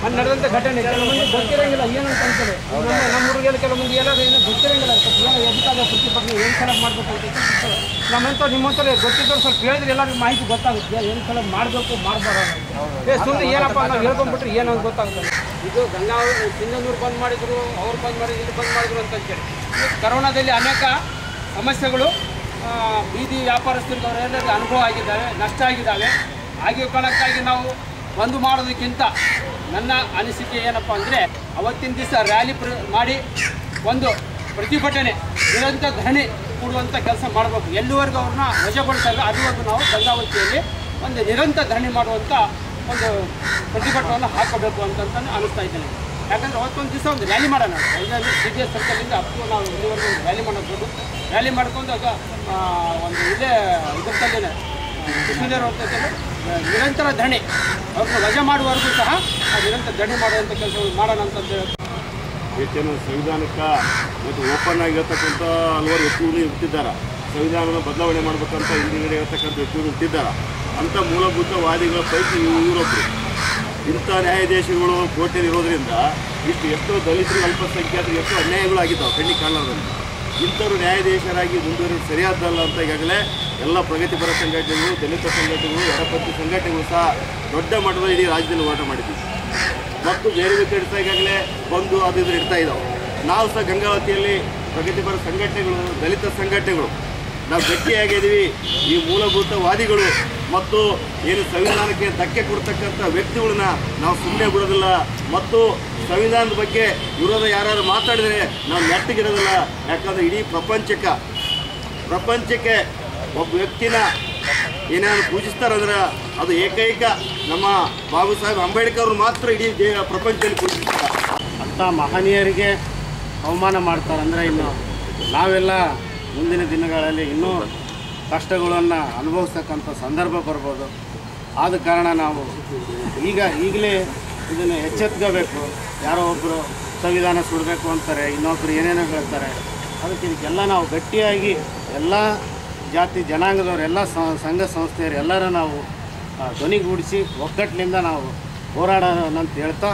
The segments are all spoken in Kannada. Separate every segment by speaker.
Speaker 1: ಅಲ್ಲಿ ನಡೆದಂಥ ಘಟನೆ ಕೆಲವೊಂದು ಗೊತ್ತಿರಂಗಿಲ್ಲ ಏನಂತ ಅಂತಾರೆ ನಮ್ಮ ನಮ್ಮ ಹುಡುಗಿಯಲ್ಲಿ ಕೆಲವೊಂದು ಏನಾದ್ರು ಏನೋ ಗೊತ್ತಿರಂಗಿಲ್ಲ ಸ್ವಲ್ಪ ಏನೋ ಎದಕ್ಕಾಗ ಪ್ರತಿಭಟನೆ ಏನು ಸಲ ಮಾಡಬೇಕು ಅಂತ ಗೊತ್ತಿರ್ತದೆ. ನಮ್ಮಂತ ನಿಮ್ಮಂತಲೇ ಗೊತ್ತಿದ್ದವ್ರು ಸ್ವಲ್ಪ ಹೇಳಿದ್ರೆ ಎಲ್ಲರಿಗೂ ಮಾಹಿತಿ ಗೊತ್ತಾಗುತ್ತೆ ಏನು ಸಲ ಮಾಡಬೇಕು ಮಾಡಬಾರ್ದು ಏ ಸುಮ್ಮನೆ ಏನಪ್ಪ ನಾವು ಹೇಳ್ಕೊಂಡ್ಬಿಟ್ರೆ ಏನು ಅಂತ ಗೊತ್ತಾಗುತ್ತೆ ಇದು ಗಂಗಾ ಸಿಂಧನೂರು ಬಂದ್ ಮಾಡಿದ್ರು ಅವ್ರು ಬಂದ್ ಮಾಡಿದ್ರು ಇಲ್ಲಿ ಬಂದ್ ಮಾಡಿದ್ರು ಅಂತ ಅಂತೇಳಿ ಈ ಕರೋನಾದಲ್ಲಿ ಅನೇಕ ಸಮಸ್ಯೆಗಳು ಆ, ಬೀದಿ ವ್ಯಾಪಾರಸ್ಥರಿಗೆ ಅವರೆಲ್ಲರಿಗೆ ಅನುಭವ ಆಗಿದ್ದಾವೆ ನಷ್ಟ ಆಗಿದ್ದಾವೆ ಹಾಗೆ ಕಾರಣಕ್ಕಾಗಿ ನಾವು ಬಂದ್ ಮಾಡೋದಕ್ಕಿಂತ ನನ್ನ ಅನಿಸಿಕೆ ಏನಪ್ಪ ಅಂದರೆ ಅವತ್ತಿನ ದಿವಸ ರ್ಯಾಲಿ ಪ್ರ ಮಾಡಿ ಒಂದು ಪ್ರತಿಭಟನೆ ನಿರಂತರ ಧರಣಿ ಕೊಡುವಂಥ ಕೆಲಸ ಮಾಡಬೇಕು ಎಲ್ಲಿವರೆಗೂ ಅವ್ರನ್ನ ವಶಪಡಿಸಲ್ಲ ಅದುವರೆಗೂ ನಾವು ಗಂಗಾವತಿಯಲ್ಲಿ ಒಂದು ನಿರಂತರ ಧರಣಿ ಮಾಡುವಂಥ ಒಂದು ಪ್ರತಿಭಟನೆಯನ್ನು ಹಾಕಬೇಕು ಅಂತಂತ ಅನಿಸ್ತಾ ಇದ್ದೇನೆ ಯಾಕಂದ್ರೆ ಅವತ್ತೊಂದು ದಿವಸ ಒಂದು ರ್ಯಾಲಿ ಮಾಡೋಣ ಸಿ ಡಿ ಎಸ್ ಸರ್ಕಲಿಂದ ಅಪ್ ಟು ನಾವು ಇಲ್ಲಿವರೆಗೂ ಒಂದು ರ್ಯಾಲಿ ಮಾಡೋದು ರ್ಯಾಲಿ ಮಾಡ್ಕೊಂಡು ಅದು ಆ, ಒಂದು ಇಲ್ಲೇ ಇದರಲ್ಲೇ ಕೃಷ್ಣದೇವ್ರ ಹೊರತಲ್ಲಿ ನಿರಂತರ ಧರಣಿ ಅವ್ರನ್ನ ವಜಾ ಮಾಡುವವರೆಗೂ ಸಹ ಆ ನಿರಂತರ ಧರಣಿ ಮಾಡುವಂಥ ಕೆಲಸ ಮಾಡೋಣ ಅಂತ ಹೇಳಿ
Speaker 2: ಏಕೆಂದರೆ ಸಂವಿಧಾನಕ್ಕ ಮತ್ತು ಓಪನ್ ಆಗಿರ್ತಕ್ಕಂಥ ಹಲವಾರು ವ್ಯಕ್ತಿಗಳು ಇರ್ತಿದ್ದಾರೆ ಸಂವಿಧಾನದ ಬದಲಾವಣೆ ಮಾಡ್ಬೇಕಂತ ಹಿಂದಿಗಡೆ ಇರತಕ್ಕಂಥ ವ್ಯಕ್ತಿಗಳು ಇರ್ತಿದ್ದಾರೆ ಅಂಥ ಮೂಲಭೂತವಾದಿಗಳ ಪೈಕಿ ಇವರೊಬ್ಬರು ಇಂಥ ನ್ಯಾಯಾಧೀಶಗಳು ಕೋರ್ಟಲ್ಲಿ ಇರೋದ್ರಿಂದ ಇಷ್ಟು ಎಷ್ಟೋ ದಲಿತರಿಗೆ ಅಲ್ಪಸಂಖ್ಯಾತರಿಗೆ ಎಷ್ಟೋ ಅನ್ಯಾಯಗಳು ಆಗಿದ್ದಾವೆ ಕಣ್ಣಿಗೆ ಕಾಣಲಾರ್ದಂತೆ ಇಂಥವ್ರು ನ್ಯಾಯಾಧೀಶರಾಗಿ ಮುಂದುವರಿಯೋದು ಸರಿಯಾದಲ್ಲ ಅಂತ ಈಗಾಗಲೇ ಎಲ್ಲ ಪ್ರಗತಿಪರ ಸಂಘಟನೆಗಳು ದಲಿತ ಸಂಘಟನೆಗಳು ಎಡಪಂಥಿ ಸಂಘಟನೆಗಳು ಸಹ ದೊಡ್ಡ ಮಟ್ಟದ ಇಡೀ ರಾಜ್ಯದಲ್ಲಿ ಹೋರಾಟ ಮಾಡಿದ್ದೀವಿ ಮತ್ತು ಬೇರೆ ಬೇರೆ ಇಡ್ತಾ ಈಗಾಗಲೇ ಬಂದು ಅದು ಇದು ಇಡ್ತಾ ಇದ್ದಾವೆ ನಾವು ಸಹ ಗಂಗಾವತಿಯಲ್ಲಿ ಪ್ರಗತಿಪರ ಸಂಘಟನೆಗಳು ದಲಿತ ಸಂಘಟನೆಗಳು ನಾವು ಗಟ್ಟಿಯಾಗಿದ್ದೀವಿ ಈ ಮೂಲಭೂತವಾದಿಗಳು ಮತ್ತು ಏನು ಸಂವಿಧಾನಕ್ಕೆ ಧಕ್ಕೆ ಕೊಡ್ತಕ್ಕಂಥ ವ್ಯಕ್ತಿಗಳನ್ನ ನಾವು ಸುಮ್ಮನೆ ಬಿಡೋದಿಲ್ಲ ಮತ್ತು ಸಂವಿಧಾನದ ಬಗ್ಗೆ ವಿರೋಧ ಯಾರು ಮಾತಾಡಿದರೆ ನಾವು ನೆಟ್ಟಗಿರೋದಿಲ್ಲ ಯಾಕಂದರೆ ಇಡೀ ಪ್ರಪಂಚಕ್ಕೆ ಪ್ರಪಂಚಕ್ಕೆ ಒಬ್ಬ ವ್ಯಕ್ತಿನ ಏನಾದ್ರು ಪೂಜಿಸ್ತಾರಂದ್ರೆ ಅದು ಏಕೈಕ ನಮ್ಮ ಬಾಬಾ ಸಾಹೇಬ್ ಅಂಬೇಡ್ಕರ್ ಅವ್ರು ಮಾತ್ರ ಇಡೀ ದೇ ಪ್ರಪಂಚದಲ್ಲಿ ಪೂಜಿಸ್ತಾರೆ
Speaker 3: ಅಂಥ ಮಹನೀಯರಿಗೆ ಅವಮಾನ ಮಾಡ್ತಾರಂದರೆ ಇನ್ನು ನಾವೆಲ್ಲ ಮುಂದಿನ ದಿನಗಳಲ್ಲಿ ಇನ್ನೂ ಕಷ್ಟಗಳನ್ನು ಅನುಭವಿಸ್ತಕ್ಕಂಥ ಸಂದರ್ಭ ಬರ್ಬೋದು ಆದ ಕಾರಣ ನಾವು ಈಗ ಈಗಲೇ ಇದನ್ನು ಎಚ್ಚೆತ್ಕೋಬೇಕು ಯಾರೋ ಒಬ್ಬರು ಸಂವಿಧಾನ ಸುಡಬೇಕು ಅಂತಾರೆ ಇನ್ನೊಬ್ಬರು ಏನೇನೋ ಹೇಳ್ತಾರೆ ಅದಕ್ಕೆ ಇದಕ್ಕೆಲ್ಲ ನಾವು ಗಟ್ಟಿಯಾಗಿ ಎಲ್ಲ ಜಾತಿ ಜನಾಂಗದವ್ರು ಎಲ್ಲ ಸ- ಸಂಘ ಸಂಸ್ಥೆಯರು ಎಲ್ಲರೂ ನಾವು ಆ, ಧ್ವನಿಗೂಡಿಸಿ ಒಗ್ಗಟ್ಟಿನಿಂದ ನಾವು ಹೋರಾಡೋಣ ಅಂತ ಹೇಳ್ತಾ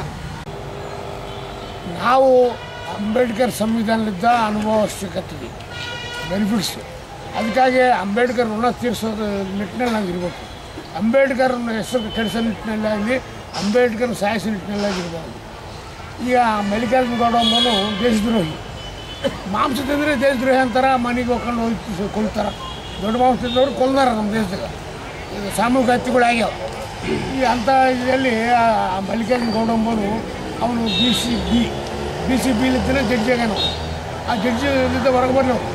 Speaker 4: ನಾವು ಅಂಬೇಡ್ಕರ್ ಸಂವಿಧಾನದಿಂದ ಅನುಭವಿಸ್ಲಿಕ್ಕತ್ತೀವಿ ಬೆನಿಫಿಟ್ಸು ಅದಕ್ಕಾಗಿ ಅಂಬೇಡ್ಕರ್ ಋಣ ತೀರಿಸೋದು ನಿಟ್ಟಿನಲ್ಲಿ ನಾವು ಇರಬೇಕು ಅಂಬೇಡ್ಕರ್ ಹೆಸರು ಕೆಡಿಸೋ ನಿಟ್ಟಿನಲ್ಲಾಗಲಿ ಅಂಬೇಡ್ಕರ್ ಸಾಯಿಸೋ ನಿಟ್ಟಿನಲ್ಲಾಗಿರ್ಬೋದು ಈಗ ಮಲ್ಲಿಕಾರ್ಜುನ ಗೌಡ ಅಂಬನು ದೇಶದ್ರೋಹಿ ಮಾಂಸ ತಿಂದರೆ ದೇಶದ್ರೋಹಿ ಅಂತಾರೆ ಮನೆಗೆ ಹೋಗ್ಕೊಂಡು ಹೋಗಿ ಕೊಲ್ತಾರೆ ದೊಡ್ಡ ಮಾಂಸ ತಿಂದವರು ಕೊಲ್ದಾರ ನಮ್ಮ ದೇಶದಾಗ ಇದು ಸಾಮೂಹಿಕ ಹತ್ಯೆಗಳಾಗ್ಯಾವ ಈ ಅಂಥ ಇದರಲ್ಲಿ ಆ ಮಲ್ಲಿಕಾರ್ಜುನ ಗೌಡ ಅಂಬನು ಅವನು B C B B C ಬಿಲಿದ್ದನೇ ಜಡ್ಜಿ ಆಗ್ಯಾನ ಅವ್ನು. ಆ ಜಡ್ಜಿಲಿದ್ದ ಹೊರಗೆ ಬರಲಿ ಅವ್ನು.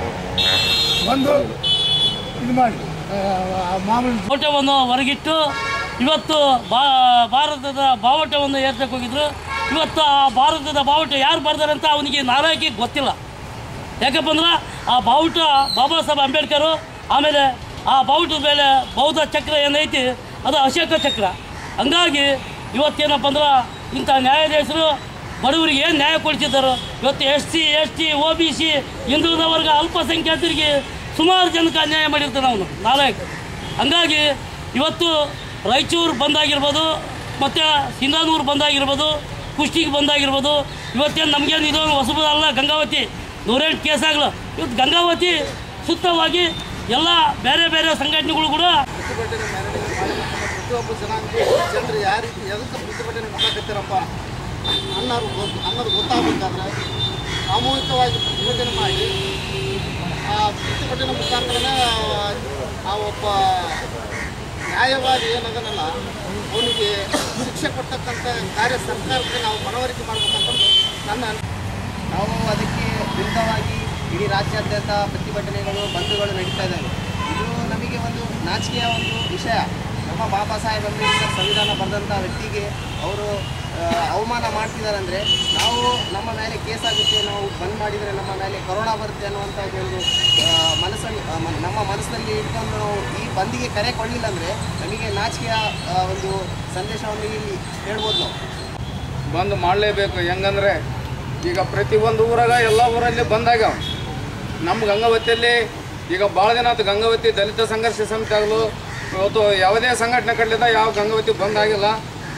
Speaker 4: ಬಂದು ಇದು ಮಾಡಿ ಆ, ಮಾಮೂಲಿ
Speaker 5: ಬಾವುಟವನ್ನು ಹೊರಗಿಟ್ಟು ಇವತ್ತು ಬಾ ಭಾರತದ ಬಾವುಟವನ್ನು ಏರ್ಸಕ್ಕೆ ಹೋಗಿದ್ರು ಇವತ್ತು ಆ ಭಾರತದ ಬಾವುಟ ಯಾರು ಬರ್ದಾರೆ ಅಂತ ಅವನಿಗೆ ನಾರಾಯಕಿ ಗೊತ್ತಿಲ್ಲ ಯಾಕಪ್ಪ ಅಂದ್ರೆ ಆ ಬಾವುಟ ಬಾಬಾ ಸಾಹೇಬ್ ಅಂಬೇಡ್ಕರು ಆಮೇಲೆ ಆ ಬಾವುಟದ ಮೇಲೆ ಬೌದ್ಧ ಚಕ್ರ ಏನೈತಿ ಅದು ಅಶೋಕ ಚಕ್ರ ಹಂಗಾಗಿ ಇವತ್ತೇನಪ್ಪ ಅಂದ್ರೆ ಇಂಥ ನ್ಯಾಯಾಧೀಶರು ಬಡವರಿಗೆ ಏನು ನ್ಯಾಯ ಕೊಡ್ತಿದ್ದಾರೆ ಇವತ್ತು S C S T O B C ಹಿಂದುಳಿದ ವರ್ಗ ಅಲ್ಪಸಂಖ್ಯಾತರಿಗೆ ಸುಮಾರು ಜನಕ್ಕೆ ಅನ್ಯಾಯ ಮಾಡಿರ್ತಾನೆ ಅವನು ನಾಲಾಯಕ್ ಹಂಗಾಗಿ ಇವತ್ತು ರಾಯಚೂರು ಬಂದಾಗಿರ್ಬೋದು ಮತ್ತು ಸಿಂಧಾನೂರು ಬಂದಾಗಿರ್ಬೋದು ಕುಷ್ಟಿಗೆ ಬಂದಾಗಿರ್ಬೋದು ಇವತ್ತೇನು ನಮಗೇನು ಇದು ಹೊಸಬಲ್ಲ ಗಂಗಾವತಿ ನೂರೆಂಟು ಕೇಸ್ ಆಗಲ್ಲ ಇವತ್ತು ಗಂಗಾವತಿ ಸುತ್ತವಾಗಿ ಎಲ್ಲ ಬೇರೆ ಬೇರೆ ಸಂಘಟನೆಗಳು ಕೂಡ
Speaker 6: ಪ್ರತಿಭಟನೆ ಮೆರವಣಿಗೆ ಮಾಡಿ ಪ್ರತಿಯೊಬ್ಬ ಜನಾಂಗ ಜನರು ಯಾವ ರೀತಿ ಎದಕ್ಕೆ ಪ್ರತಿಭಟನೆ ಮಾಡಕತ್ತೀರಪ್ಪ ಅನ್ನೋರು ಗೊತ್ತು ಅನ್ನೋದು ಗೊತ್ತಾಗಬೇಕಾದ್ರೆ ಸಾಮೂಹಿಕವಾಗಿ ಪ್ರತಿಭಟನೆ ಮಾಡಿ ಆ ಪ್ರತಿಭಟನೆ ಮುಖಾಂತರನೇ ಆ ಒಬ್ಬ ನ್ಯಾಯವಾದಿ ಏನದನಲ್ಲ ಅವನಿಗೆ ಶಿಕ್ಷೆ ಕೊಡ್ತಕ್ಕಂಥ ಕಾರ್ಯ ಸರ್ಕಾರಕ್ಕೆ ನಾವು ಮನವರಿಕೆ ಮಾಡಬೇಕಂತ ನನ್ನ
Speaker 7: ನಾವು ಅದಕ್ಕೆ ವಿರುದ್ಧವಾಗಿ ಇಡೀ ರಾಜ್ಯಾದ್ಯಂತ ಪ್ರತಿಭಟನೆಗಳು ಬಂಧುಗಳು ನಡೀತಾ ಇದ್ದಾವೆ ಇದು ನಮಗೆ ಒಂದು ನಾಚಿಕೆಯ ಒಂದು ವಿಷಯ ನಮ್ಮ ಬಾಬಾ ಸಾಹೇಬ್ ಅಂಬೇಡ್ಕರ್ ಸಂವಿಧಾನ ಬರೆದಂಥ ವ್ಯಕ್ತಿಗೆ ಅವರು ಆ, ಅವಮಾನ ಮಾಡ್ತಿದ್ದಾರೆ ಅಂದರೆ ನಾವು ನಮ್ಮ ಮೇಲೆ ಕೇಸ್ ಆಗುತ್ತೆ ನಾವು ಬಂದ್ ಮಾಡಿದರೆ ನಮ್ಮ ಮೇಲೆ ಕೊರೋನಾ ಬರುತ್ತೆ ಅನ್ನುವಂಥ ಒಂದು ಆ, ಮನಸ್ಸಲ್ಲಿ ಆ, ಮ- ನಮ್ಮ ಮನಸ್ಸಿನಲ್ಲಿ ಇಟ್ಕೊಂಡು ನಾವು ಈ ಬಂದಿಗೆ ಕರೆ ಕೊಡಲಿಲ್ಲ ಅಂದರೆ ನಮಗೆ ನಾಚಿಕೆಯ ಆ, ಒಂದು ಸಂದೇಶವನ್ನು ಇಲ್ಲಿ ಹೇಳ್ಬೋದು ನಾವು
Speaker 1: ಬಂದ್ ಮಾಡಲೇಬೇಕು ಹೆಂಗಂದ್ರೆ ಈಗ ಪ್ರತಿಯೊಂದು ಊರಾಗ ಎಲ್ಲ ಊರಲ್ಲಿ ಬಂದಾಗ್ಯಾವ ನಮ್ಮ ಗಂಗಾವತಿಯಲ್ಲಿ ಈಗ ಭಾಳ ದಿನ ಆಯ್ತು ಗಂಗಾವತಿ ದಲಿತ ಸಂಘರ್ಷ ಸಮಿತಿ ಆಗಲು ಇವತ್ತು ಯಾವುದೇ ಸಂಘಟನೆ ಕಡಲಿಂದ ಯಾವ ಗಂಗಾವತಿ ಬಂದಾಗಿಲ್ಲ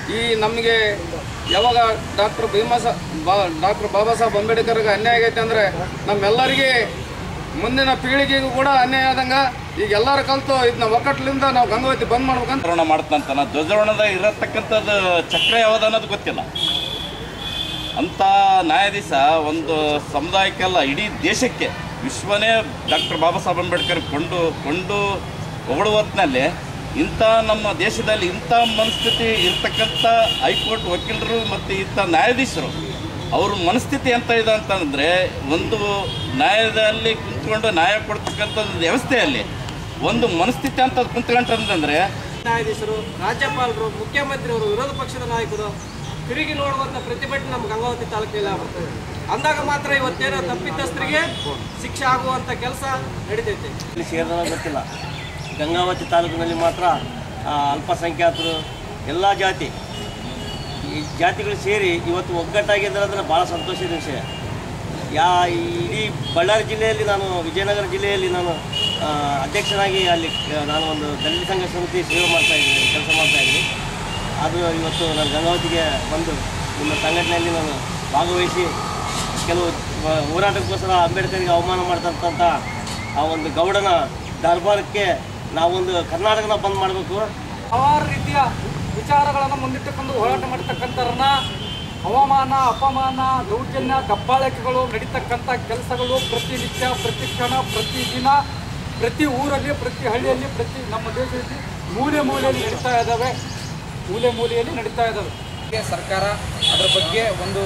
Speaker 8: ಈ ನಮಗೆ ಯಾವಾಗ ಡಾಕ್ಟರ್ ಭೀಮಸ ಬಾ ಡಾಕ್ಟರ್ ಬಾಬಾ ಸಾಹೇಬ್ ಅಂಬೇಡ್ಕರ್ಗೆ ಅನ್ಯಾಯ ಆಗೈತೆ ಅಂದರೆ ನಮ್ಮೆಲ್ಲರಿಗೆ ಮುಂದಿನ ಪೀಳಿಗೆಗೂ ಕೂಡ ಅನ್ಯಾಯ ಆದಂಗೆ ಈಗ ಎಲ್ಲರೂ ಕಲಿತು ಇದನ್ನ ಒಕ್ಕಟ್ಲಿಂದ ನಾವು ಗಂಗಾವತಿ ಬಂದ್ ಮಾಡ್ಬೇಕಂತ
Speaker 9: ಧ್ವಜಾರೋಹಣ ಮಾಡ್ತಂತಾನ ಧ್ವಜಾರೋಹಣದ ಇರತಕ್ಕಂಥದ್ದು ಚಕ್ರ ಯಾವ್ದು ಅನ್ನೋದು ಗೊತ್ತಿಲ್ಲ ಅಂಥ ನ್ಯಾಯಾಧೀಶ ಒಂದು ಸಮುದಾಯಕ್ಕೆಲ್ಲ ಇಡೀ ದೇಶಕ್ಕೆ ವಿಶ್ವನೇ ಡಾಕ್ಟರ್ ಬಾಬಾ ಸಾಹೇಬ್ ಅಂಬೇಡ್ಕರ್ ಕೊಂಡು ಕೊಂಡು ಹೊಗಳುವ ಹೊತ್ತಿನಲ್ಲಿ ಇಂಥ ನಮ್ಮ ದೇಶದಲ್ಲಿ ಇಂಥ ಮನಸ್ಥಿತಿ ಇರ್ತಕ್ಕಂಥ ಹೈಕೋರ್ಟ್ ವಕೀಲರು ಮತ್ತು ಇಂಥ ನ್ಯಾಯಾಧೀಶರು ಅವ್ರ ಮನಸ್ಥಿತಿ ಎಂತ ಇದೆ ಅಂತಂದರೆ ಒಂದು ನ್ಯಾಯದಲ್ಲಿ ಕುಂತ್ಕೊಂಡು ನ್ಯಾಯ ಕೊಡ್ತಕ್ಕಂಥ ಒಂದು ವ್ಯವಸ್ಥೆಯಲ್ಲಿ ಒಂದು ಮನಸ್ಥಿತಿ ಅಂತ ಕುಂತ್ಕೊಂಡ್ರಂತಂದ್ರೆ
Speaker 1: ನ್ಯಾಯಾಧೀಶರು ರಾಜ್ಯಪಾಲರು ಮುಖ್ಯಮಂತ್ರಿಯವರು ವಿರೋಧ ಪಕ್ಷದ ನಾಯಕರು ತಿರುಗಿ ನೋಡುವಂಥ ಪ್ರತಿಭಟನೆ ನಮ್ಮ ಗಂಗಾವತಿ ತಾಲೂಕಿನಲ್ಲಿ ಆಗುತ್ತೆ ಅಂದಾಗ ಮಾತ್ರ ಇವತ್ತೇನೋ ತಪ್ಪಿತಸ್ಥರಿಗೆ ಶಿಕ್ಷೆ ಆಗುವಂಥ ಕೆಲಸ ನಡೀತೈತೆ
Speaker 10: ಇಲ್ಲಿ ಸೇರಿದ ಗೊತ್ತಿಲ್ಲ ಗಂಗಾವತಿ ತಾಲೂಕಿನಲ್ಲಿ ಮಾತ್ರ ಆ, ಅಲ್ಪಸಂಖ್ಯಾತರು ಎಲ್ಲ ಜಾತಿ ಈ ಜಾತಿಗಳು ಸೇರಿ ಇವತ್ತು ಒಗ್ಗಟ್ಟಾಗಿದ್ದಾರೆ ಅಂದರೆ ಭಾಳ ಸಂತೋಷದ ವಿಷಯ ಯಾ ಈ ಇಡೀ ಬಳ್ಳಾರಿ ಜಿಲ್ಲೆಯಲ್ಲಿ ನಾನು ವಿಜಯನಗರ ಜಿಲ್ಲೆಯಲ್ಲಿ ನಾನು ಆ, ಅಧ್ಯಕ್ಷನಾಗಿ ಅಲ್ಲಿ ಕ- ನಾನು ಒಂದು ದಲಿತ ಸಂಘ ಸಮಿತಿ ಸೇವೆ ಮಾಡ್ತಾ ಇದ್ದೀನಿ ಕೆಲಸ ಮಾಡ್ತಾ ಇದ್ದೀನಿ ಅದು ಇವತ್ತು ನಾನು ಗಂಗಾವತಿಗೆ ಬಂದು ನಿಮ್ಮ ಸಂಘಟನೆಯಲ್ಲಿ ನಾನು ಭಾಗವಹಿಸಿ ಕೆಲವು ಆ, ಹೋರಾಟಕ್ಕೋಸ್ಕರ ಅಂಬೇಡ್ಕರ್ಗೆ ಅವಮಾನ ಮಾಡ್ತಕ್ಕಂಥ ಆ ಒಂದು ಗೌಡನ ದರ್ಬಾರಕ್ಕೆ ನಾವೊಂದು ಕರ್ನಾಟಕನ ಬಂದ್ ಮಾಡಬೇಕು
Speaker 1: ಹಲವಾರು ರೀತಿಯ ವಿಚಾರಗಳನ್ನು ಮುಂದಿಟ್ಟುಕೊಂಡು ಹೋರಾಟ ಮಾಡತಕ್ಕಂಥವ್ರನ್ನ ಅವಮಾನ ಅಪಮಾನ ದೌರ್ಜನ್ಯ ದಬ್ಬಾಳಿಕೆಗಳು ನಡೀತಕ್ಕಂಥ ಕೆಲಸಗಳು ಪ್ರತಿನಿತ್ಯ ಪ್ರತಿ ಕ್ಷಣ ಪ್ರತಿ ದಿನ ಪ್ರತಿ ಊರಲ್ಲಿ ಪ್ರತಿ ಹಳ್ಳಿಯಲ್ಲಿ ಪ್ರತಿ ನಮ್ಮ ದೇಶದಲ್ಲಿ ಮೂಲೆ ಮೂಲೆಯಲ್ಲಿ ನಡೀತಾ ಇದ್ದಾವೆ ಮೂಲೆ ಮೂಲೆಯಲ್ಲಿ ನಡೀತಾ ಇದ್ದಾವೆ ಸರ್ಕಾರ ಅದರ ಬಗ್ಗೆ ಒಂದು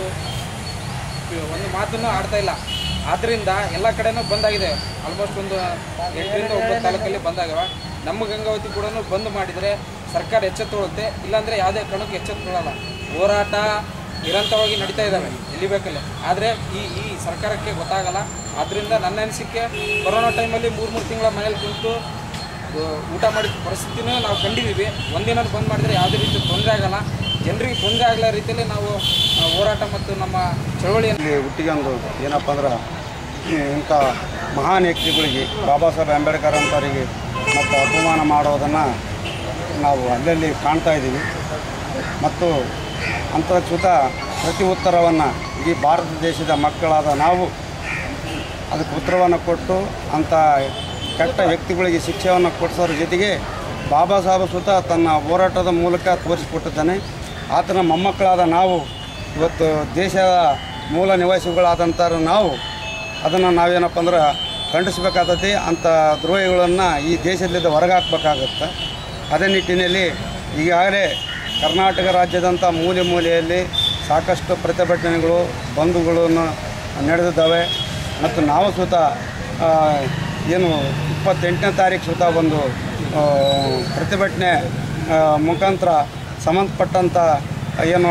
Speaker 1: ಒಂದು ಮಾತನ್ನು ಆಡ್ತಾ ಇಲ್ಲ ಆದ್ದರಿಂದ ಎಲ್ಲ ಕಡೆನೂ ಬಂದಾಗಿದೆ ಆಲ್ಮೋಸ್ಟ್ ಒಂದು ಎಂಟರಿಂದ ಒಂಬತ್ತು ತಾಲೂಕಲ್ಲಿ ಬಂದಾಗವ ನಮ್ಮ ಗಂಗಾವತಿ ಕೂಡ ಬಂದ್ ಮಾಡಿದರೆ ಸರ್ಕಾರ ಎಚ್ಚೆತ್ತುಕೊಳ್ಳುತ್ತೆ ಇಲ್ಲಾಂದರೆ ಯಾವುದೇ ಕಾರಣಕ್ಕೂ ಎಚ್ಚೆತ್ತುಕೊಳ್ಳಲ್ಲ ಹೋರಾಟ ನಿರಂತರವಾಗಿ ನಡೀತಾ ಇದ್ದಾವೆ ಎಲ್ಲಿ ಬೇಕಲ್ಲಿ ಆದರೆ ಈ ಈ ಸರ್ಕಾರಕ್ಕೆ ಗೊತ್ತಾಗಲ್ಲ ಆದ್ದರಿಂದ ನನ್ನ ಅನಿಸಿಕೆ ಕೊರೋನಾ ಟೈಮಲ್ಲಿ ಮೂರು ಮೂರು ತಿಂಗಳ ಮನೇಲಿ ಕುಂತು ಆ, ಊಟ ಮಾಡಿದ ಪರಿಸ್ಥಿತಿನೂ ನಾವು ಕಂಡಿದ್ದೀವಿ ಒಂದಿನ ಬಂದ್ ಮಾಡಿದರೆ ಯಾವುದೇ ರೀತಿ ತೊಂದರೆ ಆಗಲ್ಲ ಜನರಿಗೆ ತೊಂದರೆ ಆಗಲ್ಲ ರೀತಿಯಲ್ಲಿ ನಾವು ಆ, ಹೋರಾಟ ಮತ್ತು ನಮ್ಮ ಚಳವಳಿಯನ್ನು
Speaker 11: ಇಲ್ಲಿ ಹುಟ್ಟಿಕೊಂಡು ಏನಪ್ಪ ಅಂದ್ರೆ ಈ ಇಂಥ ಮಹಾನ್ ವ್ಯಕ್ತಿಗಳಿಗೆ ಬಾಬಾ ಸಾಹೇಬ್ ಅಂಬೇಡ್ಕರ್ ಅಂತವರಿಗೆ ಮತ್ತು ಅಪಮಾನ ಮಾಡೋದನ್ನು ನಾವು ಅಲ್ಲಲ್ಲಿ ಕಾಣ್ತಾ ಇದ್ದೀವಿ ಮತ್ತು ಅಂತರ್ಚ್ಯುತ ಪ್ರತಿ ಉತ್ತರವನ್ನು ಇಡೀ ಭಾರತ ದೇಶದ ಮಕ್ಕಳಾದ ನಾವು ಅದಕ್ಕೆ ಉತ್ತರವನ್ನು ಕೊಟ್ಟು ಅಂಥ ಕೆಟ್ಟ ವ್ಯಕ್ತಿಗಳಿಗೆ ಶಿಕ್ಷೆಯನ್ನು ಕೊಡಿಸೋದ್ರ ಜೊತೆಗೆ ಬಾಬಾ ಸಾಹೇಬ್ ಸುತ ತನ್ನ ಹೋರಾಟದ ಮೂಲಕ ತೋರಿಸಿಕೊಟ್ಟಿದ್ದಾನೆ ಆತನ ಮೊಮ್ಮಕ್ಕಳಾದ ನಾವು ಇವತ್ತು ದೇಶದ ಮೂಲ ನಿವಾಸಿಗಳಾದಂಥ ನಾವು ಅದನ್ನು ನಾವೇನಪ್ಪ ಅಂದ್ರೆ ಖಂಡಿಸ್ಬೇಕಾಗತ್ತೆ ಅಂಥ ದ್ರೋಹಿಗಳನ್ನು ಈ ದೇಶದಿಂದ ಹೊರಗಾಕ್ಬೇಕಾಗತ್ತೆ ಅದೇ ನಿಟ್ಟಿನಲ್ಲಿ ಈಗಾಗಲೇ ಕರ್ನಾಟಕ ರಾಜ್ಯದಂಥ ಮೂಲೆ ಮೂಲೆಯಲ್ಲಿ ಸಾಕಷ್ಟು ಪ್ರತಿಭಟನೆಗಳು ಬಂಧುಗಳನ್ನು ನಡೆದಿದ್ದಾವೆ ಮತ್ತು ನಾವು ಸುತ ಆ, ಏನು ಇಪ್ಪತ್ತೆಂಟನೇ ತಾರೀಕು ಸುತ ಒಂದು ಆ, ಪ್ರತಿಭಟನೆ ಆ, ಮುಖಾಂತರ ಸಂಬಂಧಪಟ್ಟಂಥ ಏನು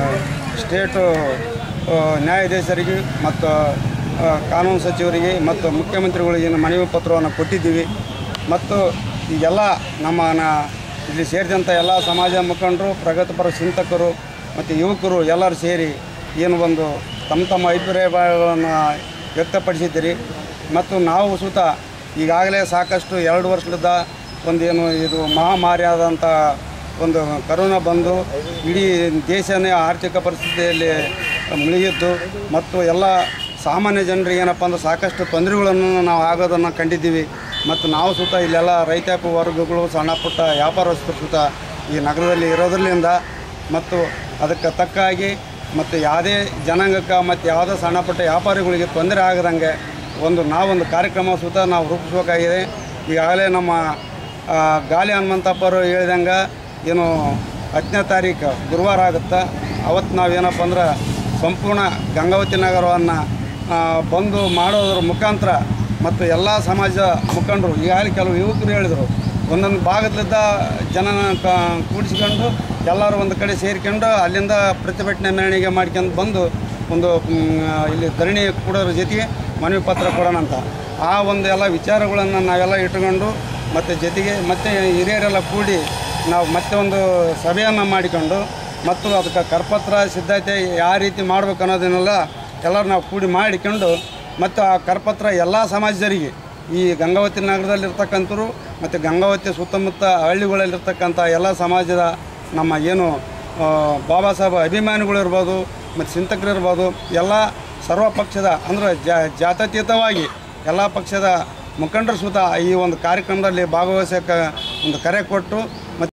Speaker 11: ಸ್ಟೇಟು ಆ, ನ್ಯಾಯಾಧೀಶರಿಗೆ ಮತ್ತು ಆ, ಕಾನೂನು ಸಚಿವರಿಗೆ ಮತ್ತು ಮುಖ್ಯಮಂತ್ರಿಗಳಿಗೆ ಏನು ಮನವಿ ಪತ್ರವನ್ನು ಕೊಟ್ಟಿದ್ದೀವಿ ಮತ್ತು ಈಗೆಲ್ಲ ನಮ್ಮ ನ- ಇಲ್ಲಿ ಸೇರಿದಂಥ ಎಲ್ಲ ಸಮಾಜ ಮುಖಂಡರು ಪ್ರಗತಿಪರ ಚಿಂತಕರು ಮತ್ತು ಯುವಕರು ಎಲ್ಲರೂ ಸೇರಿ ಏನು ಒಂದು ತಮ್ಮ ತಮ್ಮ ಅಭಿಪ್ರಾಯಗಳನ್ನು ವ್ಯಕ್ತಪಡಿಸಿದ್ದೀರಿ ಮತ್ತು ನಾವು ಸುತ ಈಗಾಗಲೇ ಸಾಕಷ್ಟು ಎರಡು ವರ್ಷದ ಒಂದೇನು ಇದು ಮಹಾಮಾರಿ ಆದಂಥ ಒಂದು ಕರೋನಾ ಬಂದು ಇಡೀ ದೇಶನೇ ಆರ್ಥಿಕ ಪರಿಸ್ಥಿತಿಯಲ್ಲಿ ಮುಳುಗಿದ್ದು ಮತ್ತು ಎಲ್ಲ ಸಾಮಾನ್ಯ ಜನರಿಗೆ ಏನಪ್ಪ ಅಂದ್ರೆ ಸಾಕಷ್ಟು ತೊಂದರೆಗಳನ್ನು ನಾವು ಆಗೋದನ್ನು ಕಂಡಿದ್ದೀವಿ ಮತ್ತು ನಾವು ಸುತ ಇಲ್ಲೆಲ್ಲ ರೈತಾಪಿ ವರ್ಗಗಳು ಸಣ್ಣ ಪುಟ್ಟ ವ್ಯಾಪಾರಸ್ಥರು ಸುತ ಈ ನಗರದಲ್ಲಿ ಇರೋದ್ರಿಂದ ಮತ್ತು ಅದಕ್ಕೆ ತಕ್ಕಾಗಿ ಮತ್ತು ಯಾವುದೇ ಜನಾಂಗಕ್ಕೆ ಮತ್ತು ಯಾವುದೇ ಸಣ್ಣ ಪುಟ್ಟ ವ್ಯಾಪಾರಿಗಳಿಗೆ ತೊಂದರೆ ಆಗದಂಗೆ ಒಂದು ನಾವೊಂದು ಕಾರ್ಯಕ್ರಮ ಸುತ ನಾವು ರೂಪಿಸ್ಬೇಕಾಗಿದೆ ಈಗಾಗಲೇ ನಮ್ಮ ಆ, ಗಾಲಿ ಹನುಮಂತಪ್ಪರು ಹೇಳಿದಂಗೆ ಏನು ಹತ್ತನೇ ತಾರೀಕು ಗುರುವಾರ ಆಗುತ್ತೆ ಅವತ್ತು ನಾವೇನಪ್ಪ ಅಂದ್ರೆ ಸಂಪೂರ್ಣ ಗಂಗಾವತಿ ನಗರವನ್ನು ಬಂದು ಮಾಡೋದ್ರ ಮುಖಾಂತರ ಮತ್ತು ಎಲ್ಲ ಸಮಾಜ ಮುಖಂಡರು ಈಗಾಗಲೇ ಕೆಲವು ಯುವಕರು ಹೇಳಿದರು ಒಂದೊಂದು ಭಾಗದಿಂದ ಜನನ ಕ ಕೂಡಿಸ್ಕೊಂಡು ಎಲ್ಲರೂ ಒಂದು ಕಡೆ ಸೇರ್ಕೊಂಡು ಅಲ್ಲಿಂದ ಪ್ರತಿಭಟನೆ ಮೆರವಣಿಗೆ ಮಾಡ್ಕೊಂಡು ಬಂದು ಒಂದು ಮ್, ಇಲ್ಲಿ ಧರಣಿ ಕೊಡೋದ್ರ ಜೊತೆಗೆ ಮನವಿ ಪತ್ರ ಕೊಡೋಣ ಅಂತ ಆ ಒಂದು ಎಲ್ಲ ವಿಚಾರಗಳನ್ನು ನಾವೆಲ್ಲ ಇಟ್ಕೊಂಡು ಮತ್ತು ಜೊತೆಗೆ ಮತ್ತೆ ಹಿರಿಯರೆಲ್ಲ ಕೂಡಿ ನಾವು ಮತ್ತೆ ಒಂದು ಸಭೆಯನ್ನು ಮಾಡಿಕೊಂಡು ಮತ್ತು ಅದಕ್ಕೆ ಕರಪತ್ರ ಸಿದ್ಧತೆ ಯಾವ ರೀತಿ ಮಾಡ್ಬೇಕು ಅನ್ನೋದನ್ನೆಲ್ಲ ಎಲ್ಲರೂ ನಾವು ಕೂಡಿ ಮಾಡಿಕೊಂಡು ಮತ್ತು ಆ ಕರಪತ್ರ ಎಲ್ಲ ಸಮಾಜದರಿಗೆ ಈ ಗಂಗಾವತಿ ನಗರದಲ್ಲಿರ್ತಕ್ಕಂಥವ್ರು ಮತ್ತು ಗಂಗಾವತಿ ಸುತ್ತಮುತ್ತ ಹಳ್ಳಿಗಳಲ್ಲಿರ್ತಕ್ಕಂಥ ಎಲ್ಲ ಸಮಾಜದ ನಮ್ಮ ಏನು ಆ, ಬಾಬಾ ಸಾಹೇಬ್ ಅಭಿಮಾನಿಗಳು ಇರ್ಬೋದು ಮತ್ತು ಚಿಂತಕರು ಇರ್ಬೋದು ಎಲ್ಲ ಸರ್ವ ಪಕ್ಷದ ಅಂದರೆ ಜಾತ್ಯತೀತವಾಗಿ ಎಲ್ಲ ಪಕ್ಷದ ಮುಖಂಡರು ಸುತ ಈ ಒಂದು ಕಾರ್ಯಕ್ರಮದಲ್ಲಿ ಭಾಗವಹಿಸೋಕೆ ಒಂದು ಕರೆ ಕೊಟ್ಟು